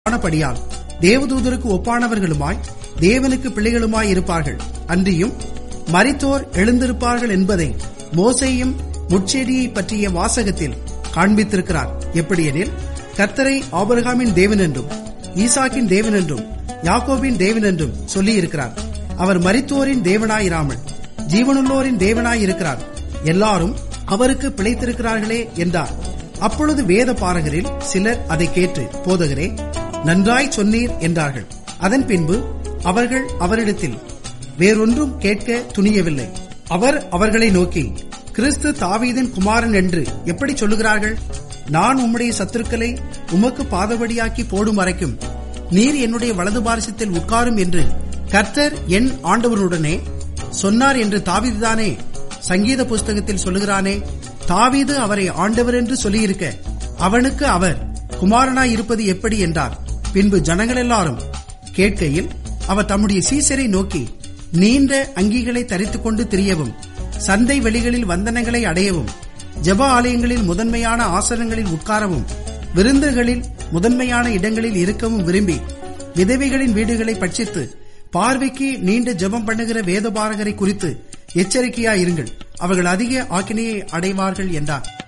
ஆனபடியால் தேவதூதருக்கு ஒப்பானவர்களுமாய் தேவனுக்கு பிள்ளைகளுமாய் இருப்பார்கள் அன்றியும் மரித்தோர் எழுந்திருப்பார்கள் என்பதை மோசேயும் முட்செடியை பற்றிய வாசகத்தில் காண்பித்திருக்கிறார் எப்படியெனில் கர்த்தரை ஆபிரகாமின் தேவன் என்றும் ஈசாக்கின் தேவன் என்றும் யாக்கோபின் தேவன் என்றும் சொல்லியிருக்கிறார் அவர் மரித்தோரின் தேவனாயிராமல் ஜீவனுள்ளோரின் தேவனாயிருக்கிறார் எல்லாரும் அவருக்கு பிழைத்திருக்கிறார்களே என்றார் அப்பொழுது வேத பாரகரில் சிலர் அதை கேட்டு போதகரே நன்றாய் சொன்னீர் என்றார்கள் அதன் பின்பு அவர்கள் அவரிடத்தில் வேறொன்றும் கேட்க துணியவில்லை அவர் அவர்களை நோக்கி கிறிஸ்து தாவீதின் குமாரன் என்று எப்படி சொல்லுகிறார்கள் நான் உம்முடைய சத்துருக்களை உமக்கு பாதபடியாக்கி போடும் வரைக்கும் நீர் என்னுடைய வலது பாரசத்தில் உட்காரும் என்று கர்த்தர் என் ஆண்டவருடனே சொன்னார் என்று தாவீதுதானே சங்கீத புஸ்தகத்தில் சொல்லுகிறானே தாவீது அவரை ஆண்டவர் என்று சொல்லியிருக்க அவனுக்கு அவர் குமாரனாய் இருப்பது எப்படி என்றார் பின்பு ஜனங்கள் எல்லாரும் கேட்கையில் அவர் தம்முடைய சீசரை நோக்கி நீண்ட அங்கிகளை தரித்துக் கொண்டு திரியவும் சந்தை வெளிகளில் வந்தனங்களை அடையவும் ஜெப ஆலயங்களில் முதன்மையான ஆசனங்களில் உட்காரவும் விருந்துகளில் முதன்மையான இடங்களில் இருக்கவும் விரும்பி விதவைகளின் வீடுகளை பட்சித்து பார்வைக்கு நீண்ட ஜெபம் பண்ணுகிற வேதபாரகரை குறித்து எச்சரிக்கையாயிருங்கள் அவர்கள் அதிக ஆக்கினையை அடைவார்கள் என்றார்